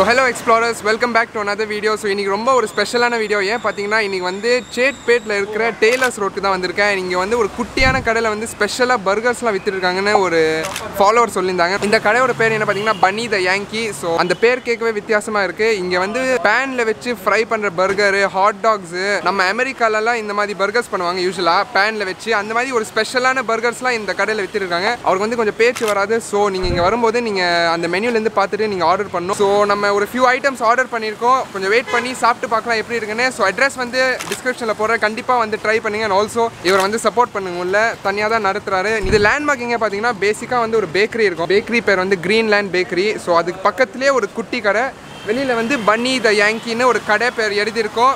hello explorers welcome back to another video so இன்றைக்கி ரொம்ப ஒரு ஸ்பெஷலான வீடியோ ஏன் பார்த்தீங்கன்னா இன்றைக்கி வந்து சேட்பேட்டில் இருக்கிற டெய்லர்ஸ் ரோட்டுக்கு தான் வந்திருக்கேன் இங்கே வந்து ஒரு குட்டியான கடையில் வந்து ஸ்பெஷலாக பர்கர்ஸ்லாம் விற்றுருக்காங்கன்னு ஒரு ஃபாலோவர் சொல்லியிருந்தாங்க இந்த கடையோட பேர் என்ன பார்த்தீங்கன்னா பனி த யாங்கி ஸோ அந்த பேர் கேட்கவே வித்தியாசமாக இருக்குது இங்கே வந்து பேனில் வச்சு ஃப்ரை பண்ணுற பர்கரு ஹாட் டாக்ஸு நம்ம அமெரிக்காலலாம் இந்த மாதிரி பர்கர்ஸ் பண்ணுவாங்க யூஸ்வலாக பேனில் வச்சு அந்த மாதிரி ஒரு ஸ்பெஷலான பர்கர்ஸ்லாம் இந்த கடையில் விற்றுருக்காங்க அவருக்கு வந்து கொஞ்சம் பேச்சு வராது ஸோ நீங்கள் இங்கே வரும்போது நீங்கள் அந்த மெனுலேருந்து பார்த்துட்டு நீங்கள் ஆர்டர் பண்ணணும் ஸோ நம்ம ஒரு ஃபியூ ஐட்டம்ஸ் ஆர்டர் பண்ணியிருக்கோம் கொஞ்சம் வெயிட் பண்ணி சாப்பிட்டு பார்க்கலாம் எப்படி இருக்குன்னு ஸோ அட்ரஸ் வந்து டிஸ்கிரிப்ஷனில் போடுறேன் கண்டிப்பாக வந்து ட்ரை பண்ணுங்க அண்ட் ஆல்சோ இவர் வந்து சப்போர்ட் பண்ணுங்க உள்ள தனியாக தான் நடத்துறாரு இது லேண்ட்மார்க் எங்கே பார்த்தீங்கன்னா பேசிக்காக வந்து ஒரு பேக்கரி இருக்கும் பேக்கரி பேர் வந்து க்ரீன்லேண்ட் பேக்கரி ஸோ அதுக்கு பக்கத்துலேயே ஒரு குட்டி கடை வெளியில் வந்து பன்னி த யாங்கின்னு ஒரு கடை பேர் எழுதியிருக்கோம்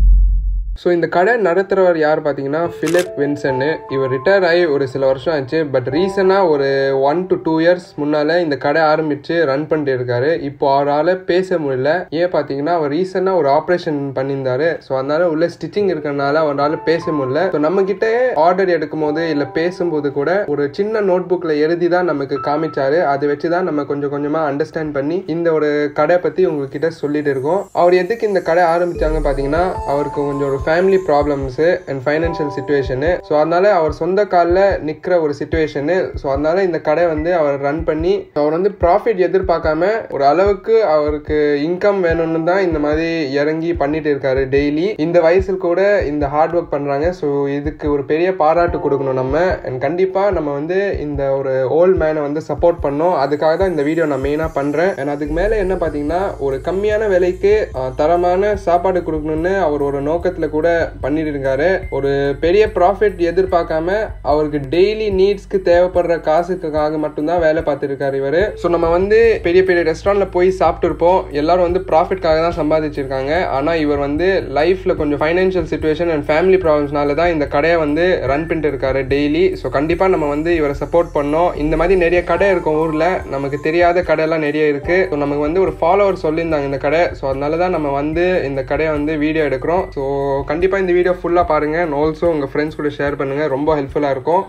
ஸோ இந்த கடை நடத்துகிறவர் யார் பார்த்தீங்கன்னா ஃபிலிப் வின்சன்னு இவர் ரிட்டையர் ஆகி ஒரு சில வருஷம் ஆச்சு பட் ரீசனாக ஒரு ஒன் டு டூ இயர்ஸ் முன்னால் இந்த கடை ஆரம்பித்து ரன் பண்ணிட்டு இருக்காரு இப்போ அவரால் பேச முடியல ஏன் பார்த்தீங்கன்னா அவர் ரீசனாக ஒரு ஆப்ரேஷன் பண்ணியிருந்தாரு ஸோ அதனால உள்ள ஸ்டிச்சிங் இருக்கிறனால அவரால் பேச முடியல ஸோ நம்ம கிட்ட ஆர்டர் எடுக்கும் போது இல்லை பேசும்போது கூட ஒரு சின்ன நோட் புக்கில் எழுதி தான் நமக்கு காமிச்சாரு அதை வச்சு தான் நம்ம கொஞ்சம் கொஞ்சமாக அண்டர்ஸ்டாண்ட் பண்ணி இந்த ஒரு கடை பற்றி உங்ககிட்ட சொல்லிட்டு இருக்கோம் அவர் எதுக்கு இந்த கடை ஆரம்பிச்சாங்க பார்த்தீங்கன்னா அவருக்கு கொஞ்சம் ஒரு family problems and financial situation so அதனால அவர் சொந்த காலில் நிற்கிற ஒரு சுச்சுவேஷனு ஸோ அதனால இந்த கடை வந்து அவர் ரன் பண்ணி அவர் வந்து ப்ராஃபிட் எதிர்பார்க்காம ஒரு அளவுக்கு அவருக்கு இன்கம் வேணும்னு தான் இந்த மாதிரி இறங்கி பண்ணிட்டு இருக்காரு டெய்லி இந்த வயசுல கூட இந்த ஹார்ட் ஒர்க் பண்றாங்க ஸோ இதுக்கு ஒரு பெரிய பாராட்டு கொடுக்கணும் நம்ம அண்ட் கண்டிப்பா நம்ம வந்து இந்த ஒரு ஓல்ட் மேனை வந்து சப்போர்ட் பண்ணோம் அதுக்காக தான் இந்த வீடியோ நான் மெயினாக பண்றேன் அண்ட் அதுக்கு மேலே என்ன பார்த்தீங்கன்னா ஒரு கம்மியான விலைக்கு அஹ், தரமான சாப்பாடு கொடுக்கணும்னு அவர் ஒரு நோக்கத்தில் கூட பண்ணிட்டு இருக்காரு ஒரு பெரிய ப்ராஃபிட் எதிர்பார்க்காம அவருக்கு டெய்லி நீட்ஸ்க்கு தேவைப்படுற காசுக்காக மட்டும்தான் வேலை பார்த்துருக்காரு இவர் ஸோ நம்ம வந்து பெரிய பெரிய ரெஸ்டாரண்ட்ல போய் சாப்பிட்டு இருப்போம் எல்லாரும் வந்து ப்ராஃபிட்காக தான் சம்பாதிச்சிருக்காங்க ஆனால் இவர் வந்து லைஃப்ல கொஞ்சம் ஃபைனான்ஷியல் சுச்சுவேஷன் அண்ட் ஃபேமிலி ப்ராப்ளம்ஸ்னால தான் இந்த கடையை வந்து ரன் பண்ணிட்டு இருக்காரு டெய்லி ஸோ கண்டிப்பாக நம்ம வந்து இவரை சப்போர்ட் பண்ணோம் இந்த மாதிரி நிறைய கடை இருக்கும் ஊரில் நமக்கு தெரியாத கடையெல்லாம் நிறைய இருக்கு ஸோ நமக்கு வந்து ஒரு ஃபாலோவர் சொல்லியிருந்தாங்க இந்த கடை ஸோ அதனால தான் நம்ம வந்து இந்த கடையை வந்து வீடியோ எடுக்கிறோம் ஸோ கண்டிப்பாக இந்த வீடியோ ஃபுல்லாக பாருங்க ஆல்சோ உங்கள் ஃப்ரெண்ட்ஸ் கூட ஷேர் பண்ணுங்க ரொம்ப ஹெல்ப்ஃபுல்லாக இருக்கும்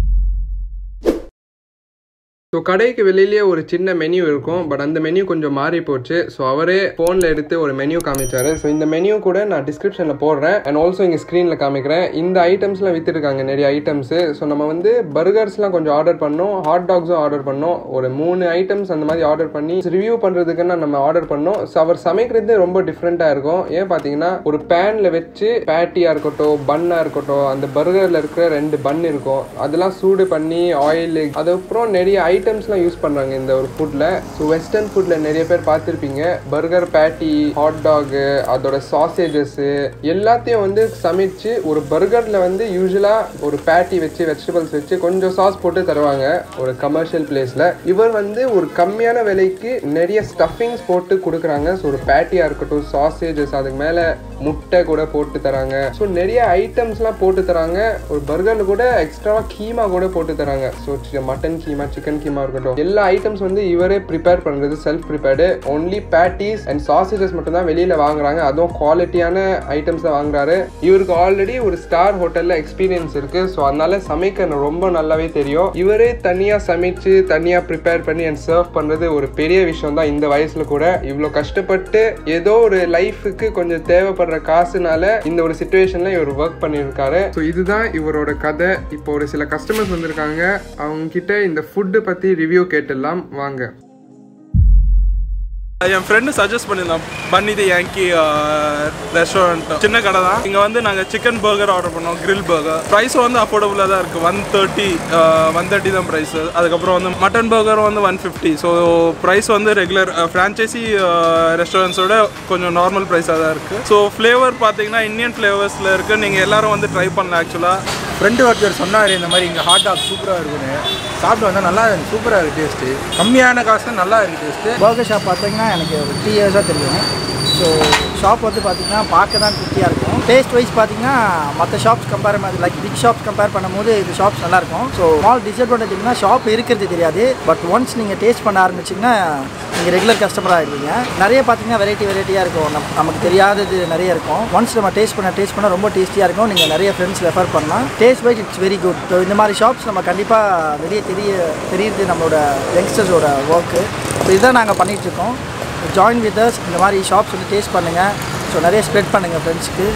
ஸோ கடைக்கு வெளியிலேயே ஒரு சின்ன மெனு இருக்கும் பட் அந்த மெனு கொஞ்சம் மாறி போச்சு ஸோ அவரே ஃபோனில் எடுத்து ஒரு மெனு காமிச்சாரு ஸோ இந்த மெனு கூட நான் டிஸ்கிரிப்ஷனில் போடுறேன் அண்ட் ஆல்சோ இங்கே ஸ்க்ரீனில் காமிக்கிறேன் இந்த ஐட்டம்ஸ்லாம் விற்றுருக்காங்க நிறைய ஐட்டம்ஸு ஸோ நம்ம வந்து பர்கர்ஸ்லாம் கொஞ்சம் ஆர்டர் பண்ணோம் ஹாட் டாக்ஸும் ஆர்டர் பண்ணோம் ஒரு மூணு ஐட்டம்ஸ் அந்த மாதிரி ஆர்டர் பண்ணி ரிவ்யூ பண்ணுறதுக்குன்னு நம்ம ஆர்டர் பண்ணோம் ஸோ அவர் சமைக்கிறது ரொம்ப டிஃப்ரெண்ட்டாக இருக்கும் ஏன் பார்த்தீங்கன்னா ஒரு பேனில் வச்சு பேட்டியாக இருக்கட்டும் பன்னாக இருக்கட்டும் அந்த பர்கரில் இருக்கிற ரெண்டு பன் இருக்கும் அதெல்லாம் சூடு பண்ணி ஆயில் அதுக்கப்புறம் நிறைய ஐட்டம்ஸ்லாம் யூஸ் பண்ணுறாங்க இந்த ஒரு ஃபுட்டில் ஸோ வெஸ்டர்ன் ஃபுட்டில் நிறைய பேர் பார்த்துருப்பீங்க பர்கர் பேட்டி ஹாட் டாகு அதோட சாசேஜஸ்ஸு எல்லாத்தையும் வந்து சமைச்சு ஒரு பர்கரில் வந்து யூஸ்வலாக ஒரு பேட்டி வச்சு வெஜிடபிள்ஸ் வச்சு கொஞ்சம் சாஸ் போட்டு தருவாங்க ஒரு கமர்ஷியல் பிளேஸில் இவர் வந்து ஒரு கம்மியான விலைக்கு நிறைய ஸ்டஃபிங்ஸ் போட்டு கொடுக்குறாங்க ஸோ ஒரு பேட்டியாக இருக்கட்டும் சாசேஜஸ் அதுக்கு மேலே முட்டை கூட போட்டு தராங்க ஸோ நிறைய ஐட்டம்ஸ்லாம் போட்டு தராங்க ஒரு பர்கரில் கூட எக்ஸ்ட்ராவாக கீமா கூட போட்டு தராங்க so mutton keema chicken keema இருக்கட்டும் எல்லா ஐட்டம்ஸ் வந்து இவரே ப்ரிப்பேர் பண்ணுறது self prepared only patties and sausages மட்டும் தான் வெளியில் வாங்குறாங்க அதுவும் குவாலிட்டியான ஐட்டம்ஸ் தான் வாங்குறாரு இவருக்கு ஆல்ரெடி ஒரு ஸ்டார் ஹோட்டலில் எக்ஸ்பீரியன்ஸ் இருக்கு ஸோ அதனால சமைக்க ரொம்ப நல்லாவே தெரியும் இவரே தனியாக சமைச்சு தனியாக ப்ரிப்பேர் பண்ணி அண்ட் சர்வ் பண்ணுறது ஒரு பெரிய விஷயம் தான் இந்த வயசுல கூட இவ்வளோ கஷ்டப்பட்டு ஏதோ ஒரு லைஃபுக்கு கொஞ்சம் தேவைப்படுற காசுனால இந்த ஒரு சுச்சுவேஷன்ல இவர் ஒர்க் பண்ணியிருக்காரு ஸோ இதுதான் இவரோட கதை இப்போ ஒரு சில கஸ்டமர்ஸ் வந்திருக்காங்க அவங்க கிட்ட இந்த ஃபுட்டு பத்தி ரிவ்யூ கேட்டுடலாம் வாங்க என் ஃப்ரெண்டு சஜஸ்ட் பண்ணியிருந்தான் பன்னி தி யாங்கி ரெஸ்டாரண்ட் சின்ன கடை தான் இங்கே வந்து நாங்கள் சிக்கன் பர்கர் ஆர்டர் பண்ணோம் grill பர்கர் ப்ரைஸ் வந்து அஃபோர்டபுளாக தான் இருக்குது ஒன் தேர்ட்டி ஒன் தேர்ட்டி தான் ப்ரைஸ் அதுக்கப்புறம் வந்து மட்டன் பர்கர் வந்து ஒன் ஃபிஃப்டி ஸோ ப்ரைஸ் வந்து ரெகுலர் ஃப்ரான்ச்சைசி ரெஸ்டாரண்ட்ஸோட கொஞ்சம் நார்மல் ப்ரைஸாக தான் இருக்குது ஸோ ஃப்ளேவர் பார்த்தீங்கன்னா இந்தியன் ஃப்ளேவர்ஸில் இருக்குது நீங்கள் எல்லாரும் வந்து ட்ரை பண்ணலாம் ஆக்சுவலாக ஃப்ரெண்டு ஒருத்தர் சொன்னார் இந்த மாதிரி இங்கே ஹாட் டாக் சூப்பராக இருக்குன்னு சாப்பிட்டு வந்தால் நல்லா இருக்கு சூப்பராக இருக்குது டேஸ்ட்டு கம்மியான காசு நல்லா இருக்குது டேஸ்ட்டு பர்கர் ஷாப் பார்த்தீங்கன்னா எனக்கு ஒரு த்ரீ இயர்ஸாக தெரியும் ஸோ ஷாப் வந்து பார்த்தீங்கன்னா பார்க்க தான் குட்டியாக இருக்கும் டேஸ்ட் வைஸ் பார்த்தீங்கன்னா மற்ற ஷாப்ஸ் கம்பேர் பண்ணி லைக் பிக் ஷாப்ஸ் கம்பேர் பண்ணும்போது இந்த ஷாப்ஸ் நல்லாயிருக்கும் ஸோ ஸ்மால் டிஸ்அட்வான்டேஜ் என்னன்னா ஷாப் இருக்கிறது தெரியாது பட் ஒன்ஸ் நீங்கள் டேஸ்ட் பண்ண ஆரம்பிச்சிங்கன்னா நீங்கள் ரெகுலர் கஸ்டமராக ஆகிடுவீங்க நிறைய பார்த்தீங்கன்னா வெரைட்டி வெரைட்டியாக இருக்கும் நம் நமக்கு தெரியாதது நிறைய இருக்கும் ஒன்ஸ் நம்ம டேஸ்ட் பண்ண டேஸ்ட் பண்ண ரொம்ப டேஸ்டியாக இருக்கும் நீங்கள் நிறைய ஃப்ரெண்ட்ஸ் ரெஃபர் பண்ணலாம் taste wise it's very good so இந்த மாதிரி ஷாப்ஸ் நம்ம கண்டிப்பாக வெளியே தெரிய தெரியுது நம்மளோட யங்ஸ்டர்ஸோட ஒர்க்கு ஸோ இதுதான் நாங்கள் பண்ணிகிட்ருக்கோம் ஜாயின் வித் அஸ் இந்த மாதிரி ஷாப்ஸ் வந்து டேஸ்ட் பண்ணுங்கள் ஸோ நிறைய ஸ்ப்ரெட் பண்ணுங்கள் ஃப்ரெண்ட்ஸ்க்கு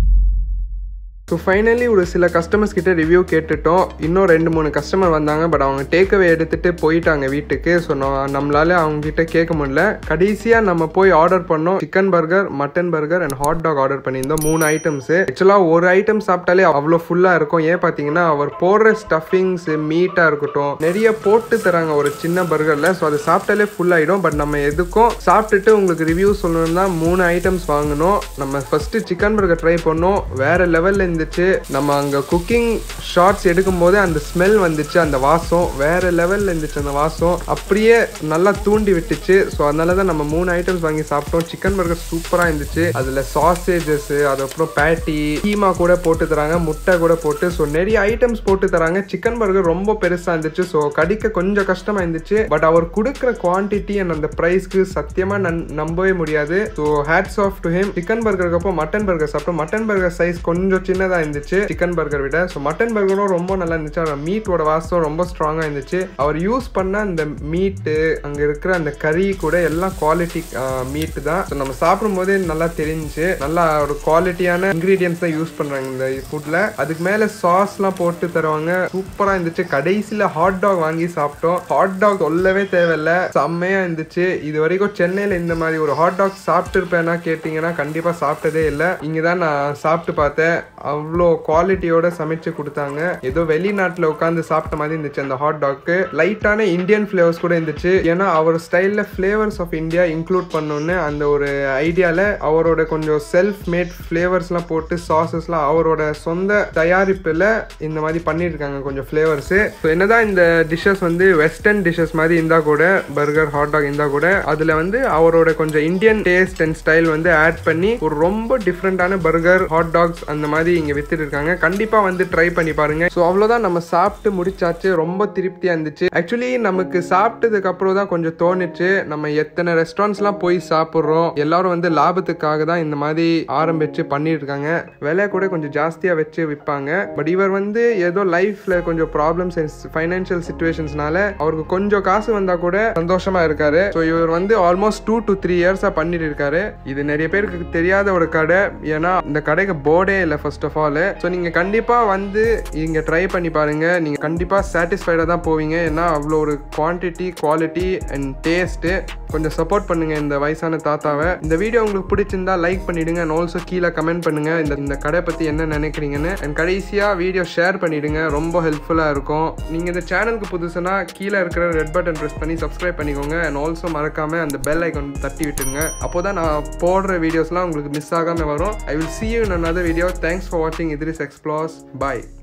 ஸோ ஃபைனலி ஒரு சில கஸ்டமர்ஸ் கிட்ட ரிவ்யூ கேட்டுட்டோம் இன்னும் ரெண்டு மூணு கஸ்டமர் வந்தாங்க பட் அவங்க டேக்அவே எடுத்துட்டு போயிட்டாங்க வீட்டுக்கு ஸோ நம்மளால அவங்க கிட்ட கேட்க முடியல கடைசியாக நம்ம போய் ஆர்டர் பண்ணோம் chicken burger mutton burger and hot dog order பண்ணியிருந்தோம் மூணு ஐட்டம்ஸ் ஆக்சுவலாக ஒரு ஐட்டம் சாப்பிட்டாலே அவ்வளோ ஃபுல்லாக இருக்கும் ஏன் பார்த்தீங்கன்னா அவர் போடுற ஸ்டஃபிங்ஸ் மீட்டாக இருக்கட்டும் நிறைய போட்டு தராங்க ஒரு சின்ன பர்கரில் ஸோ அது சாப்பிட்டாலே ஃபுல் ஆகிடும் பட் நம்ம எதுக்கும் சாப்பிட்டுட்டு உங்களுக்கு ரிவ்யூ சொல்லணும்னா மூணு ஐட்டம்ஸ் வாங்கணும் நம்ம ஃபர்ஸ்ட் சிக்கன் பர்கர் ட்ரை பண்ணோம் வேற லெவலில் இருந்துச்சு நம்ம அங்கே குக்கிங் ஷார்ட்ஸ் எடுக்கும் போது அந்த ஸ்மெல் வந்துச்சு அந்த வாசம் வேற லெவலில் இருந்துச்சு அந்த வாசம் அப்படியே நல்லா தூண்டி விட்டுச்சு ஸோ அதனால தான் நம்ம மூணு ஐட்டம்ஸ் வாங்கி சாப்பிட்டோம் சிக்கன் பர்கர் சூப்பராக இருந்துச்சு அதில் சாசேஜஸ் அதுக்கப்புறம் பேட்டி கீமா கூட போட்டு தராங்க முட்டை கூட போட்டு ஸோ நிறைய ஐட்டம்ஸ் போட்டு தராங்க சிக்கன் பர்கர் ரொம்ப பெருசாக இருந்துச்சு ஸோ கடிக்க கொஞ்சம் கஷ்டமாக இருந்துச்சு பட் அவர் கொடுக்குற குவான்டிட்டி அண்ட் அந்த ப்ரைஸ்க்கு சத்தியமாக நம்பவே முடியாது so hats off to him chicken பர்கருக்கு அப்புறம் மட்டன் பர்கர் சாப்பிட்டோம் மட்டன் பர்கர் சைஸ் கொஞ்சம் சின்னதாக இருந்துச்சு சிக்கன் பர்கர் விட ஸோ மட்டன் பர்கரும் ரொம்ப நல்லா இருந்துச்சு அவர் மீட்டோட வாசம் ரொம்ப ஸ்ட்ராங்காக இருந்துச்சு அவர் யூஸ் பண்ண அந்த மீட்டு அங்கே இருக்கிற அந்த கறி கூட எல்லாம் குவாலிட்டி மீட்டு தான் ஸோ நம்ம சாப்பிடும் போதே நல்லா தெரிஞ்சுச்சு நல்லா ஒரு குவாலிட்டியான இன்க்ரீடியன்ஸ் தான் யூஸ் பண்ணுறாங்க இந்த ஃபுட்டில் அதுக்கு மேலே சாஸ்லாம் போட்டு தருவாங்க சூப்பராக இருந்துச்சு கடைசியில் ஹாட் டாக் வாங்கி சாப்பிட்டோம் ஹாட் டாக் சொல்லவே தேவையில்ல செம்மையாக இருந்துச்சு இது வரைக்கும் சென்னையில் இந்த மாதிரி ஒரு ஹாட் டாக் சாப்பிட்டுருப்பேன்னா கேட்டிங்கன்னா கண்டிப்பாக சாப்பிட்டதே இல்லை இங்கே தான் நான் சாப்பிட்டு பார்த்தேன் அவ்வளோ குவாலிட்டியோட சமைச்சு கொடுத்தாங்க ஏதோ வெளிநாட்டில் உட்காந்து சாப்பிட்ட மாதிரி இருந்துச்சு அந்த ஹாட் டாக்கு லைட்டான இந்தியன் ஃப்ளேவர்ஸ் கூட இருந்துச்சு ஏன்னா அவர் ஸ்டைலில் ஃப்ளேவர்ஸ் ஆஃப் இந்தியா இன்க்ளூட் பண்ணணும்னு அந்த ஒரு ஐடியாவில் அவரோட கொஞ்சம் செல்ஃப் மேட் ஃப்ளேவர்ஸ்லாம் போட்டு சாசஸ்லாம் அவரோட சொந்த தயாரிப்பில் இந்த மாதிரி பண்ணியிருக்காங்க கொஞ்சம் ஃப்ளேவர்ஸு ஸோ என்னதான் இந்த டிஷ்ஷஸ் வந்து வெஸ்டர்ன் டிஷ்ஷஸ் மாதிரி இருந்தால் கூட பர்கர் ஹாட் டாக் இருந்தால் கூட அதில் வந்து அவரோட கொஞ்சம் இந்தியன் டேஸ்ட் அண்ட் ஸ்டைல் வந்து ஆட் பண்ணி ஒரு ரொம்ப டிஃப்ரெண்ட்டான பர்கர் ஹாட் டாக்ஸ் அந்த மாதிரி இங்கே வித்துட்டு இருக்காங்க கண்டிப்பாக வந்து ட்ரை பண்ணி பாருங்க ஸோ அவ்வளோதான் நம்ம சாப்பிட்டு முடிச்சாச்சு ரொம்ப திருப்தியாக இருந்துச்சு ஆக்சுவலி நமக்கு சாப்பிட்டதுக்கு அப்புறம் தான் கொஞ்சம் தோணுச்சு நம்ம எத்தனை ரெஸ்டாரண்ட்ஸ்லாம் போய் சாப்பிட்றோம் எல்லாரும் வந்து லாபத்துக்காக தான் இந்த மாதிரி ஆரம்பிச்சு பண்ணிட்டு இருக்காங்க விலை கூட கொஞ்சம் ஜாஸ்தியாக வச்சு விற்பாங்க பட் இவர் வந்து ஏதோ லைஃப்ல கொஞ்சம் ப்ராப்ளம்ஸ் ஃபைனான்சியல் சுச்சுவேஷன்ஸ்னால அவருக்கு கொஞ்சம் காசு வந்தா கூட சந்தோஷமா இருக்காரு ஸோ இவர் வந்து ஆல்மோஸ்ட் டூ டு த்ரீ இயர்ஸா பண்ணிட்டு இருக்காரு இது நிறைய பேருக்கு தெரியாத ஒரு கடை ஏன்னா இந்த கடைக்கு போர்டே இல்லை ஃபர்ஸ்ட் ஆஃப் ஆல் ஸோ நீங்க கண்டிப்பா வந்து இங்க ட்ரை பண்ணி பாருங்க நீங்க கண்டிப்பா சாட்டிஸ்ஃபைடா தான் போவீங்க ஏன்னா அவ்வளோ ஒரு குவான்டிட்டி குவாலிட்டி அண்ட் டேஸ்ட் கொஞ்சம் சப்போர்ட் பண்ணுங்க இந்த வயசான தாத்தாவை இந்த வீடியோ உங்களுக்கு பிடிச்சிருந்தா லைக் பண்ணிடுங்க அண்ட் ஆல்சோ கீழே கமெண்ட் பண்ணுங்க இந்த இந்த கடை பத்தி என்ன நினைக்கிறீங்கன்னு அண்ட் கடைசியா வீடியோ ஷேர் பண்ணிடுங்க ரொம்ப ஹெல்ப்ஃபுல்லா இருக்கும் நீங்க இந்த சேனலுக்கு புதுசுனா கீழே இருக்கிற ரெட் பட்டன் ப்ரெஸ் பண்ணி சப்ஸ்கிரைப் பண்ணிக்கோங்க அண்ட் ஆல்சோ மறக்காம அந்த பெல் ஐக்கான் தட்டி விட்டுருங்க அப்போதான் நான் போடுற வீடியோஸ்லாம் உங்களுக்கு மிஸ் ஆகாம வரும் I will see you in another video thanks for watching idris explores bye